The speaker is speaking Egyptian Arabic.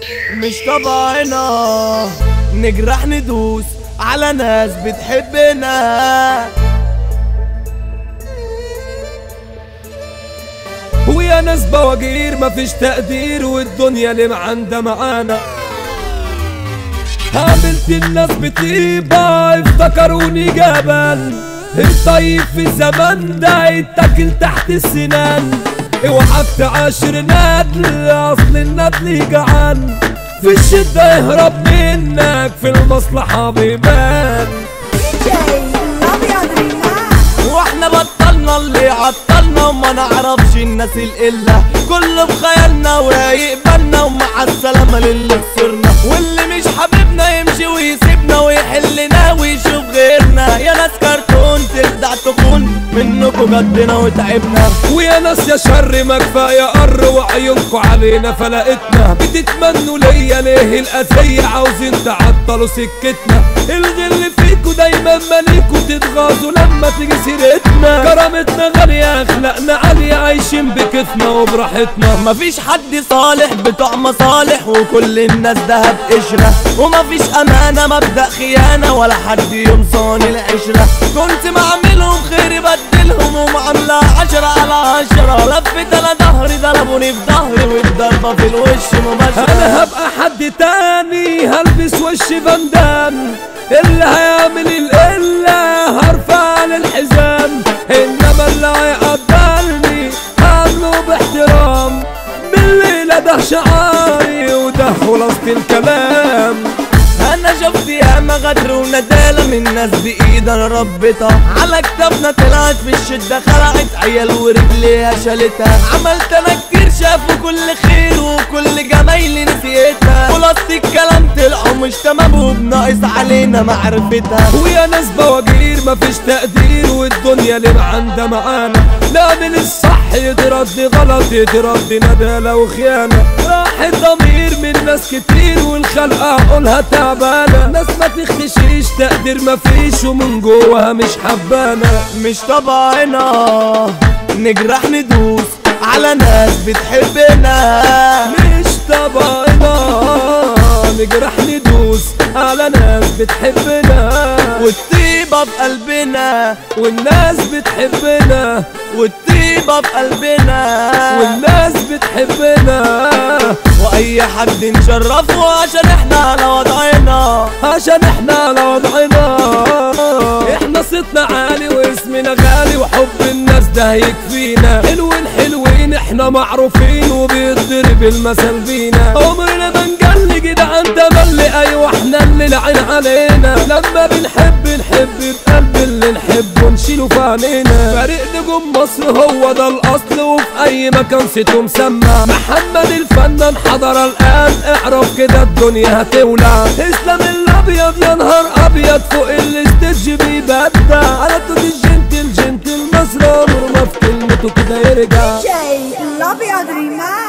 مش طبعنا نجرح ندوس على ناس بتحبنا ويا ناس بواجير مفيش تقدير والدنيا اللي معاندة معانا قابلت الناس بطيبة افتكروني جبل الطيب في الزمن ده يتاكل تحت السنان اوعى تعاشر ندل اصل الندل جعان في الشدة يهرب منك في المصلحة بيبان DJ الابيض ريمان واحنا بطلنا اللي عطلنا وما نعرفش الناس القلة كله بخيالنا ورايق بالنا ومع السلامة للي خسرنا واللي مش حبيبنا يمشي ويسيبنا ويحلنا ويشوف غيرنا يا ناس كرتون تخدع تخون منكم جدنا وتعبنا ويا ناس يا شر ما كفايه قر وعيونكوا علينا فلقتنا بتتمنوا ليا ليه الاذيه عاوزين تعطلوا سكتنا الغل فيكوا دايما مالكوا تتغاظوا لما تيجي سيرتنا كرامتنا غاليه اخلاقنا عاليه عايشين بكيفنا وبراحتنا مفيش حد صالح بتوع مصالح وكل الناس دهب قشرة ومفيش أمانة مبدأ خيانة ولا حد يمصان العشرة كنت معاملهم خير بدلهم ومعاملة عشرة على عشرة لفت أنا ظهري ضربوني في ظهري والضربة في الوش مباشرة انا هبقى حد تاني هلبس وش فندان اللي هيعمل القلة هرفع للحزام انما اللي هيقدرني هعمله باحترام بالليلة ده شعاري وده خلاصة الكلام انا شفت ياما غدر وندالة من ناس بايد انا ربيتها على كتافنا طلعت في الشدة خلعت عيال ورجليها شالتها عملت انا كتير شافوا كل خير وكل جمايلي نسيتها خلاصة الكلام طلعوا مش تمام وبناقص علينا معرفتها ويا ناس بواجير مفيش تقدير والدنيا اللي معاندة معانا نعمل الصح يترد غلط يترد ندالة وخيانة راح الضمير من ناس كتير والخلق عقولها تعبانة ناس ما تختشيش تقدير مفيش ومن جواها مش حبانة مش طبعنا نجرح ندوس على ناس بتحبنا مش طبعنا نجرح ندوس على ناس بتحبنا والطيبة في قلبنا والناس بتحبنا والطيبة في قلبنا والناس بتحبنا واي حد نشرفه عشان احنا على وضعنا عشان احنا على وضعنا احنا صوتنا عالي واسمنا غالي وحب الناس ده يكفينا حلوين حلوين احنا معروفين وبيضرب المثل بينا عمرنا ما نجلي جدعان تملي ايوه احنا اللي لعين علينا لما بنحب نحب بقلب اللي نحبه نشيله في عينينا فريق نجوم مصر هو ده الاصل وفي اي مكان سيته مسمى محمد الفنان حضر الان اعرف كده الدنيا هتولع اسلام الابيض يا نهار ابيض فوق الاستيج بيبدع على توت الجنتل جنتل مصر عمره ما في كلمته كده يرجع DJ الابيض ريمان